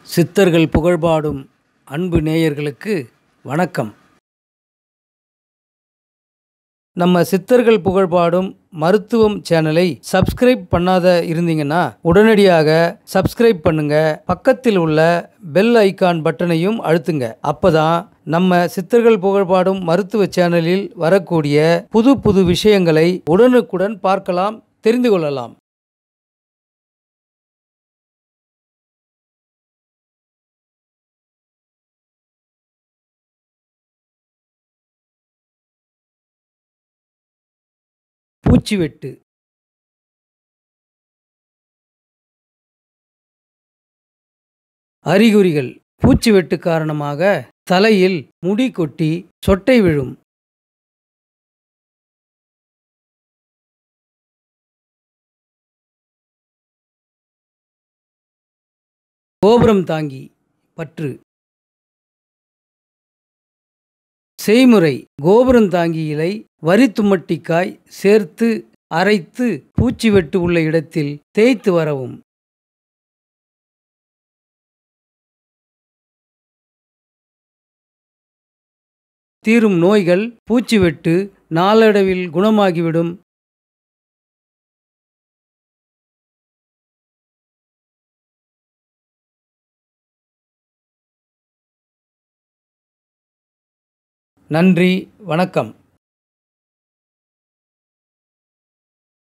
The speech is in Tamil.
சித்தர்கள் புகழ்பாடும் அன்பு நேயர்களுக்கு வணக்கம் நம்ம சித்தர்கள் புகழ்பாடும் மருத்துவம் சேனலை சப்ஸ்கிரைப் பண்ணாத இருந்தீங்கன்னா உடனடியாக சப்ஸ்கிரைப் பண்ணுங்க பக்கத்தில் உள்ள பெல் ஐகான் பட்டனையும் அழுத்துங்க அப்பதான் நம்ம சித்தர்கள் புகழ்பாடும் மருத்துவ சேனலில் வரக்கூடிய புது புது விஷயங்களை உடனுக்குடன் பார்க்கலாம் தெரிந்து கொள்ளலாம் பூச்சிவெட்டு அறிகுறிகள் பூச்சிவெட்டு காரணமாக தலையில் முடி கொட்டி சொட்டை விழும் கோபுரம் தாங்கி பற்று செய்முறை கோபுரம் தாங்கி இலை வரித்தும்மட்டிக்காய் சேர்த்து அரைத்து பூச்சி வெட்டு உள்ள இடத்தில் தேய்த்து வரவும் தீரும் நோய்கள் பூச்சிவெட்டு நாளடைவில் குணமாகிவிடும் நன்றி வணக்கம்